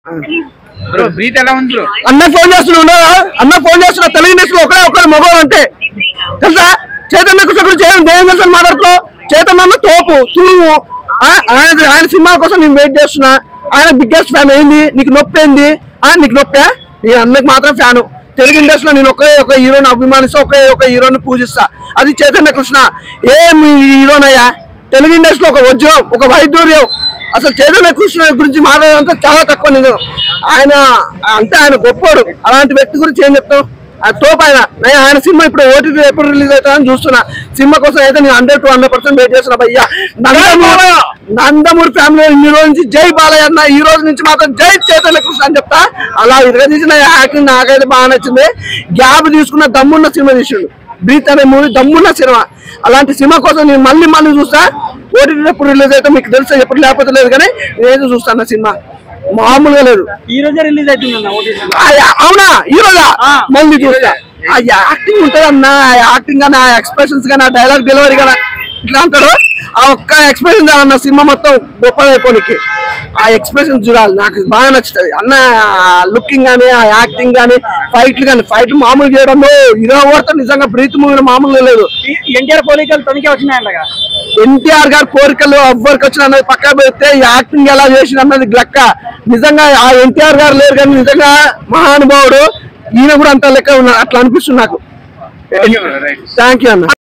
bro breath ఎలా ఉంది bro అన్న ఫోన్ చేస్తున్నా అన్న ఫోన్ చేస్తున్నా తెలుగు ఇండస్ట్రీలో ఒకరే ఒకరు మగవాడు అంటే తెలుసా చైతన్య కృష్ణ గురించి ఏం దేని గురించి మాట్లాడుతున్నావు చైతన్య అన్న తోపు తురుము ఆ, ఆయన ఆయన సినిమా కోసం నేను వెయిట్ చేస్తున్నా ఆయన బిగ్గెస్ట్ ఫ్యాన్ ఏంది నీకు నొప్పి ఏంది ఆ, నీకు నొప్పా నేను అన్నకి మాత్రం ఫ్యాను తెలుగు ఇండస్ట్రీలో నేను ఒకే ఒక హీరోని అభిమానిస్తా ఒకే ఒక హీరోని పూజిస్తా అది చైతన్య కృష్ణ ఏం హీరోనయ్యా తెలుగు ఇండస్ట్రీలో ఒక వజ్రం ఒక వైద్యుర్యం అసలు చైతన్య కృష్ణ గురించి మాట్లాడాలంటే చాలా తక్కువ నేను ఆయన అంటే ఆయన గొప్పోడు అలాంటి వ్యక్తి గురించి ఏం చెప్తావు ఆ తోపు ఆయన నేను ఆయన సినిమా ఇప్పుడు ఓటీటీ ఎప్పుడు రిలీజ్ అవుతుందని చూస్తున్నా సినిమా కోసం అయితే నేను hundred to hundred percent wait చేస్తున్నా భయ్యా నందమూరి నందమూరి ఫ్యామిలీ ఇన్ని రోజు నుంచి జై బాలయ్య అన్న ఈ రోజు నుంచి మాత్రం జై చైతన్య కృష్ణ అని చెప్తా అలా ఇరగదీసిన యాక్టింగ్ నాకైతే బాగా నచ్చింది గ్యాప్ తీసుకున్న దమ్మున్న సినిమా తీసిండు బ్రీత్ అనే మూవీ దమ్మున్న సినిమా అలాంటి సినిమా కోసం నేను మళ్ళీ మళ్ళీ చూస్తా ఓటీటీ ఎప్పుడు రిలీజ్ అయితే మీకు తెలుసా ఎప్పుడు లేకపోతే లేదు కానీ నేను చూస్తాను ఆ సినిమా మామూలుగా లేదు ఈ రోజే రిలీజ్ అవుతుందన్న ఓటీటీ ఆ- అవునా ఈ రోజా మళ్ళీ చూస్తా ఆ యాక్టింగ్ ఉంటది అన్న ఆ యాక్టింగ్ కానీ ఆ ఎక్స్ప్రెషన్స్ కానీ ఆ డైలాగ్ డెలివరీ కానీ ఇట్లా అంటాడు ఆ ఒక్క ఎక్స్ప్రెషన్ అన్న సినిమా మొత్తం గొప్పగా అయిపోనికి ఆ ఎక్స్ప్రెషన్ చూడాలి నాకు బాగా నచ్చుతుంది అన్న లుకింగ్ కానీ ఆ యాక్టింగ్ కానీ ఫైట్లు కానీ ఫైట్ మామూలు చేయడంలో ఇరవై ఓడితే నిజంగా బ్రీత్ మూవీ మామూలుగా లేదు ఎన్టీఆర్ పోలికలు తనకే వచ్చినాయంట కదా ఎన్టీఆర్ గారి కోరికలు ఎవ్వరికి వచ్చిన అన్నది పక్కన పెడితే ఈ యాక్టింగ్ ఎలా చేసిన అన్నది లెక్క నిజంగా ఆ ఎన్టీఆర్ గారు లేరు కానీ నిజంగా మహానుభావుడు ఈయన కూడా అంత లెక్క ఉన్నారు అట్లా అనిపిస్తుంది నాకు thank you bro right thank you అన్న